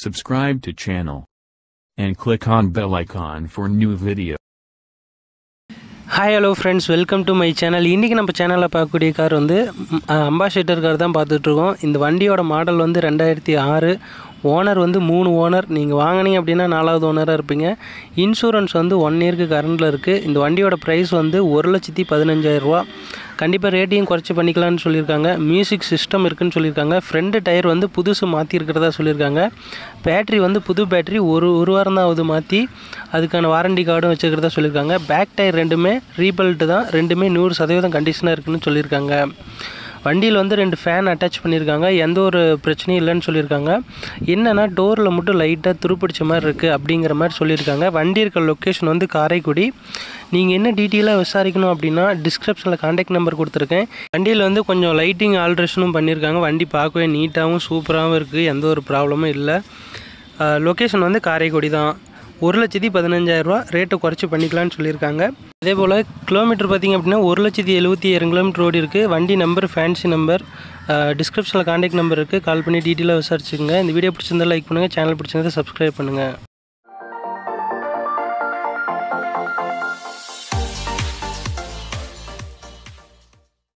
subscribe to channel. And click on bell icon for new video. Hi hello friends welcome to my channel இன்றைக்கி நம்ம சேனலில் பார்க்கக்கூடிய car வந்து ambassador car தான் பார்த்துட்ருக்கோம் இந்த வண்டியோட மாடல் வந்து ரெண்டாயிரத்தி ஆறு ஓனர் வந்து மூணு ஓனர் நீங்கள் வாங்கினீங்க அப்படின்னா நாலாவது ஓனராக இருப்பீங்க இன்சூரன்ஸ் வந்து ஒன் இயருக்கு கரண்டில் இருக்குது இந்த வண்டியோட ப்ரைஸ் வந்து ஒரு லட்சத்தி பதினஞ்சாயிரரூவா கண்டிப்பாக ரேட்டையும் குறைச்சி பண்ணிக்கலாம்னு சொல்லியிருக்காங்க மியூசிக் சிஸ்டம் இருக்குன்னு சொல்லியிருக்காங்க ஃப்ரண்ட் டயர் வந்து புதுசு மாற்றிருக்கிறதா சொல்லியிருக்காங்க பேட்ரி வந்து புது பேட்ரி ஒரு ஒரு வாரம் தான் ஆகுது மாற்றி அதுக்கான வாரண்டி கார்டும் வச்சுக்கிறதா சொல்லியிருக்காங்க பேக் டயர் ரெண்டுமே ரீபல்ட்டு தான் ரெண்டுமே நூறு சதவீதம் கண்டிஷனாக இருக்குன்னு சொல்லியிருக்காங்க வண்டியில் வந்து ரெண்டு ஃபேன் அட்டாச் பண்ணியிருக்காங்க எந்த ஒரு பிரச்சனையும் இல்லைன்னு சொல்லியிருக்காங்க என்னென்னா டோரில் மட்டும் லைட்டாக துருப்பிடிச்ச மாதிரி இருக்குது அப்படிங்கிற மாதிரி சொல்லியிருக்காங்க வண்டி இருக்க லொக்கேஷன் வந்து காரைக்குடி நீங்கள் என்ன டீட்டெயிலாக விசாரிக்கணும் அப்படின்னா டிஸ்கிரிப்ஷனில் காண்டாக்ட் நம்பர் கொடுத்துருக்கேன் வண்டியில் வந்து கொஞ்சம் லைட்டிங் ஆல்ட்ரேஷனும் பண்ணியிருக்காங்க வண்டி பார்க்கவே நீட்டாகவும் சூப்பராகவும் இருக்குது எந்த ஒரு ப்ராப்ளமும் இல்லை லொக்கேஷன் வந்து காரைக்குடி தான் ஒரு லட்சத்தி பதினஞ்சாயிரரூவா ரேட்டை குறைச்சி பண்ணிக்கலாம்னு சொல்லியிருக்காங்க அதே போல் கிலோமீட்டர் பார்த்திங்க அப்படின்னா ஒரு லட்சத்தி எழுபத்தி ஏழு கிலோமீட்டர் ஓடி இருக்குது வண்டி நம்பர் ஃபேன்சி நம்பர் டிஸ்கிரிப்ஷனில் காண்டாக்ட் நம்பர் இருக்குது கால் பண்ணி டீட்டெயிலாக விசாரிச்சுக்கோங்க இந்த வீடியோ பிடிச்சிருந்தா லைக் பண்ணுங்கள் சேனல் பிடிச்சிருந்தா சப்ஸ்கிரைப் பண்ணுங்கள்